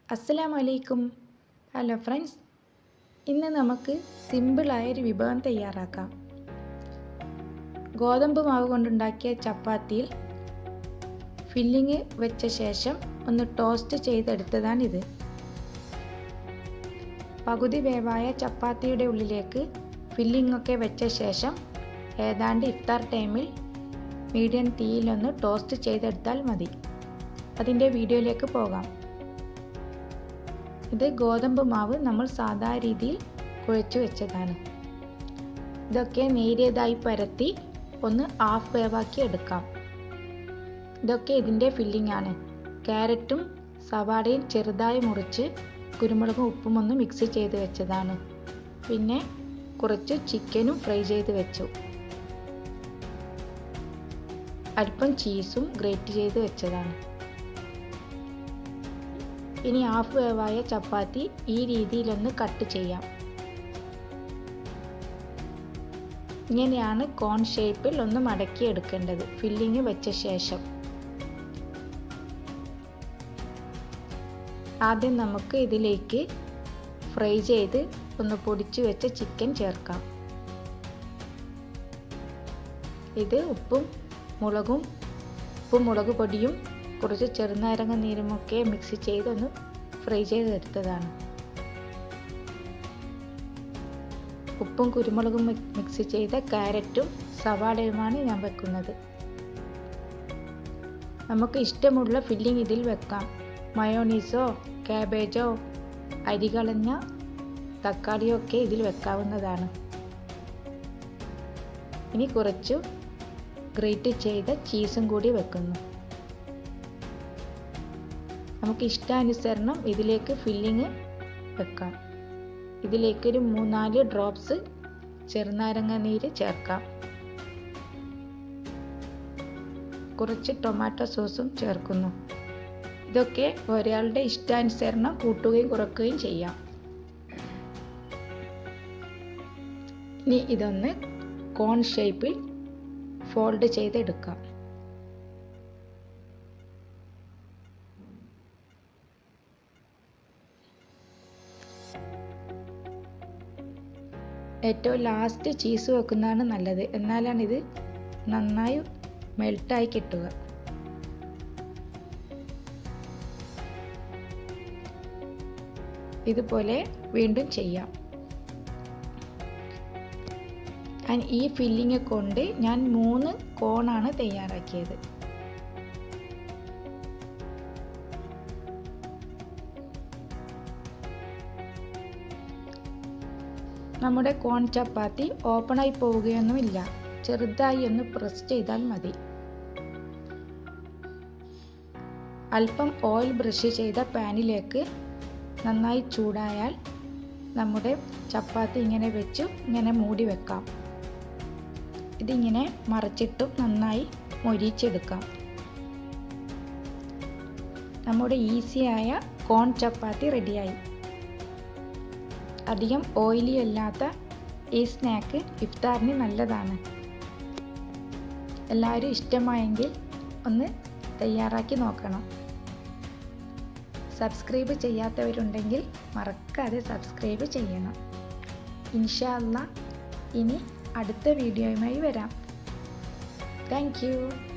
അസ്സലാമു അലൈക്കും hello friends ഇന്ന് നമുക്ക് സിമ്പിളായൊരു വിഭവം തയ്യാറാക്കാം ഗോതമ്പ് മാവ് കൊണ്ടുണ്ടാക്കിയ ചപ്പാത്തിയിൽ ഫില്ലിങ് വെച്ച ശേഷം ഒന്ന് ടോസ്റ്റ് ചെയ്തെടുത്തതാണിത് പകുതി വേവായ ചപ്പാത്തിയുടെ ഉള്ളിലേക്ക് ഫില്ലിംഗ് ഒക്കെ വെച്ച ശേഷം ഏതാണ്ട് ഇഫ്താർ ടൈമിൽ മീഡിയം തീയിലൊന്ന് ടോസ്റ്റ് ചെയ്തെടുത്താൽ മതി അതിൻ്റെ വീഡിയോയിലേക്ക് പോകാം ഇത് ഗോതമ്പ് മാവ് നമ്മൾ സാധാ രീതിയിൽ കുഴച്ച് വെച്ചതാണ് ഇതൊക്കെ നേരിയതായി പരത്തി ഒന്ന് ഹാഫ് വേവാക്കി എടുക്കാം ഇതൊക്കെ ഇതിൻ്റെ ഫില്ലിംഗ് ആണ് ക്യാരറ്റും സവാളയും ചെറുതായി മുറിച്ച് കുരുമുളകും ഉപ്പും ഒന്ന് മിക്സ് ചെയ്ത് വെച്ചതാണ് പിന്നെ കുറച്ച് ചിക്കനും ഫ്രൈ ചെയ്ത് വെച്ചു അല്പം ചീസും ഗ്രേറ്റ് ചെയ്ത് വെച്ചതാണ് ഇനി ഹാഫ് വേവായ ചപ്പാത്തി ഈ രീതിയിലൊന്ന് കട്ട് ചെയ്യാം ഇങ്ങനെയാണ് കോൺ ഷേപ്പിൽ ഒന്ന് മടക്കി എടുക്കേണ്ടത് ഫില്ലിങ് വെച്ച ശേഷം ആദ്യം നമുക്ക് ഇതിലേക്ക് ഫ്രൈ ചെയ്ത് ഒന്ന് പൊടിച്ചു വെച്ച ചിക്കൻ ചേർക്കാം ഇത് ഉപ്പും മുളകും ഉപ്പും മുളക് പൊടിയും കുറച്ച് ചെറുനാരങ്ങ നീരുമൊക്കെ മിക്സ് ചെയ്തൊന്ന് ഫ്രൈ ചെയ്തെടുത്തതാണ് ഉപ്പും കുരുമുളകും മിക്സ് ചെയ്ത ക്യാരറ്റും സവാളയുമാണ് ഞാൻ വെക്കുന്നത് നമുക്ക് ഇഷ്ടമുള്ള ഫില്ലിംഗ് ഇതിൽ വെക്കാം മയോണീസോ കാബേജോ അരി കളഞ്ഞ തക്കാളിയോ ഒക്കെ ഇതിൽ വെക്കാവുന്നതാണ് ഇനി കുറച്ചു ഗ്രേറ്റ് ചെയ്ത ചീസും കൂടി വെക്കുന്നു നമുക്ക് ഇഷ്ടാനുസരണം ഇതിലേക്ക് ഫില്ലിങ് വെക്കാം ഇതിലേക്ക് ഒരു മൂന്നാല് ഡ്രോപ്സ് ചെറുനാരങ്ങ നീര് ചേർക്കാം കുറച്ച് ടൊമാറ്റോ സോസും ചേർക്കുന്നു ഇതൊക്കെ ഒരാളുടെ ഇഷ്ടാനുസരണം കൂട്ടുകയും കുറക്കുകയും ചെയ്യാം ഇനി ഇതൊന്ന് കോൺ ഷേപ്പിൽ ഫോൾഡ് ചെയ്തെടുക്കാം ഏറ്റവും ലാസ്റ്റ് ചീസ് വെക്കുന്നതാണ് നല്ലത് എന്നാലാണ് ഇത് നന്നായി മെൽട്ടായി കിട്ടുക ഇതുപോലെ വീണ്ടും ചെയ്യാം ഈ ഫില്ലിങ് കൊണ്ട് ഞാൻ മൂന്ന് കോണാണ് തയ്യാറാക്കിയത് നമ്മുടെ കോൺ ചപ്പാത്തി ഓപ്പണായി പോവുകയൊന്നുമില്ല ചെറുതായി ഒന്ന് പ്രസ് ചെയ്താൽ മതി അല്പം ഓയിൽ ബ്രഷ് ചെയ്ത പാനിലേക്ക് നന്നായി ചൂടായാൽ നമ്മുടെ ചപ്പാത്തി ഇങ്ങനെ വെച്ചു ഇങ്ങനെ മൂടി വെക്കാം ഇതിങ്ങനെ മറച്ചിട്ടും നന്നായി മൊരിച്ചെടുക്കാം നമ്മുടെ ഈസിയായ കോൺ ചപ്പാത്തി റെഡിയായി അധികം ഓയിലി അല്ലാത്ത ഈ സ്നാക്ക് ഇഫ്താറിന് നല്ലതാണ് എല്ലാവരും ഇഷ്ടമായെങ്കിൽ ഒന്ന് തയ്യാറാക്കി നോക്കണം സബ്സ്ക്രൈബ് ചെയ്യാത്തവരുണ്ടെങ്കിൽ മറക്കാതെ സബ്സ്ക്രൈബ് ചെയ്യണം ഇൻഷാ അല്ല ഇനി അടുത്ത വീഡിയോയുമായി വരാം താങ്ക്